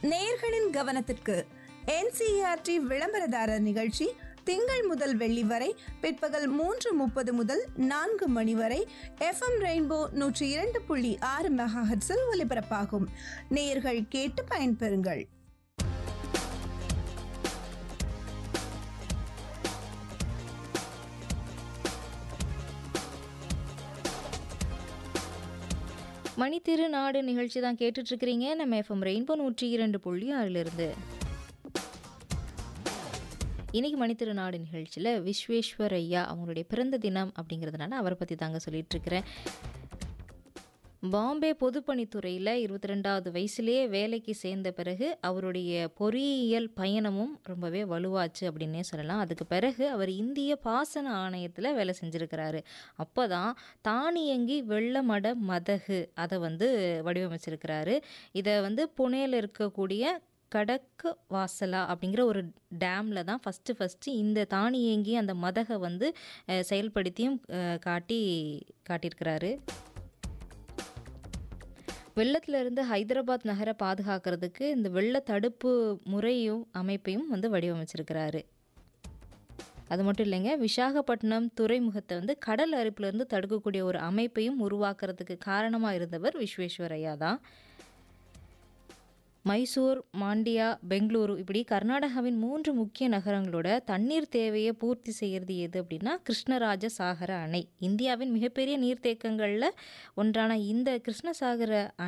நேயர்களின் கவனத்திற்கு என்சிஆர்டி விளம்பரதாரர் நிகழ்ச்சி திங்கள் முதல் வெள்ளி வரை பிற்பகல் மூன்று முப்பது முதல் நான்கு மணி வரை எஃப்எம் ரெயின்போ நூற்றி இரண்டு புள்ளி ஆறு மெகாஹெட்ஸில் ஒலிபரப்பாகும் நேயர்கள் கேட்டு பயன்பெறுங்கள் மணித்திரு நாடு நிகழ்ச்சி தான் கேட்டுட்டு இருக்கிறீங்க நம்ம எஃப்எம் ரெயின்போ நூற்றி இரண்டு புள்ளி ஆறிலிருந்து இன்னைக்கு மணித்திரு நாடு நிகழ்ச்சியில் விஸ்வேஸ்வர் ஐயா அவங்களுடைய பிறந்த தினம் அப்படிங்கிறதுனால அவரை பற்றி தாங்க சொல்லிட்டு இருக்கிறேன் பாம்பே பொதுப்பணித்துறையில் இருபத்தி ரெண்டாவது வயசுலேயே வேலைக்கு சேர்ந்த பிறகு அவருடைய பொறியியல் பயணமும் ரொம்பவே வலுவாச்சு அப்படின்னே சொல்லலாம் அதுக்கு பிறகு அவர் இந்திய பாசன ஆணையத்தில் வேலை செஞ்சுருக்கிறாரு அப்போ தான் தானியங்கி வெள்ளமட மதகு அதை வந்து வடிவமைச்சிருக்கிறாரு இதை வந்து புனேல இருக்கக்கூடிய கடக்கு வாசலா அப்படிங்கிற ஒரு டேமில் தான் ஃபஸ்ட்டு ஃபஸ்ட்டு இந்த தானியங்கி அந்த மதகை வந்து அஹ், செயல்படுத்தியும் அஹ், காட்டி காட்டியிருக்கிறாரு வெள்ளத்துல இருந்து ஹைதராபாத் நகரை பாதுகாக்கிறதுக்கு இந்த வெள்ள தடுப்பு முறையும் அமைப்பையும் வந்து வடிவமைச்சிருக்கிறாரு அது மட்டும் இல்லைங்க விசாகப்பட்டினம் துறைமுகத்தை வந்து கடல் அரிப்பிலிருந்து தடுக்கக்கூடிய ஒரு அமைப்பையும் உருவாக்குறதுக்கு காரணமாக இருந்தவர் விஸ்வேஸ்வரையா தான் மைசூர் மாண்டியா பெங்களூரு இப்படி கர்நாடகாவின் மூன்று முக்கிய நகரங்களோட தண்ணீர் தேவையை பூர்த்தி செய்கிறது எது அப்படின்னா கிருஷ்ணராஜ சாகர அணை இந்தியாவின் மிகப்பெரிய நீர்த்தேக்கங்களில் ஒன்றான இந்த கிருஷ்ணசாகர